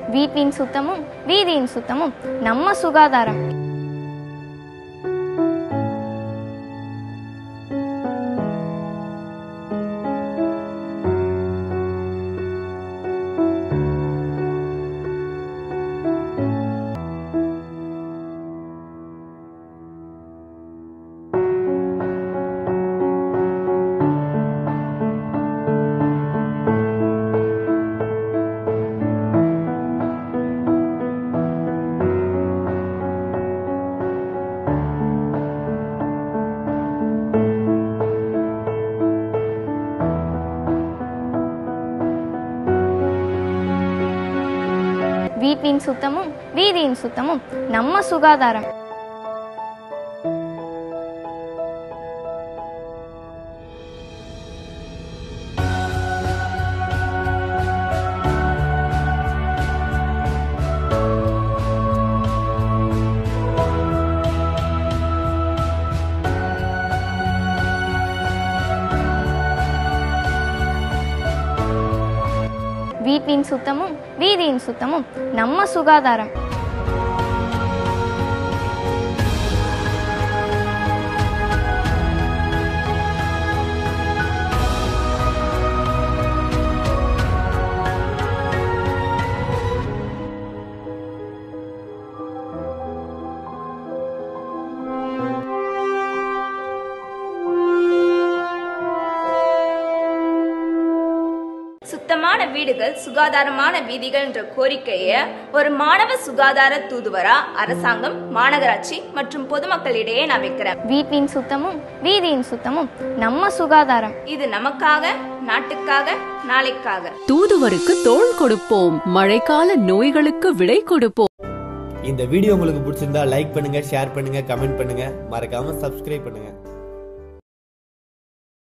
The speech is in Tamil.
வீட்டின் சுத்தமும் வீதியின் சுத்தமும் நம்ம சுகாதாரம் வீட்டின் சுத்தமும் வீதியின் சுத்தமும் நம்ம சுகாதாரம் வீட்டின் சுத்தமும் வீதியின் சுத்தமும் நம்ம சுகாதாரம் சுத்தமான வீடுகள் சுகாதாரமான வீதிகள் என்ற கோரிக்கையை ஒரு மாணவ சுகாதார தூதுவரா அரசாங்கம் மாநகராட்சி மற்றும் பொதுமக்களிடையே நான் வைக்கிறேன் வீட்டின் சுத்தமும் வீதியின் சுத்தமும் நம்ம சுகாதாரம் இது நமக்காக நாட்டுக்காக நாளைக்காக தூதுவருக்கு தோள் கொடுப்போம் மழைக்கால நோய்களுக்கு விடை கொடுப்போம் இந்த வீடியோ உங்களுக்கு பிடிச்சிருந்தா லைக் பண்ணுங்க ஷேர் பண்ணுங்க கமெண்ட் பண்ணுங்க மறக்காம சப்ஸ்கிரைப் பண்ணுங்க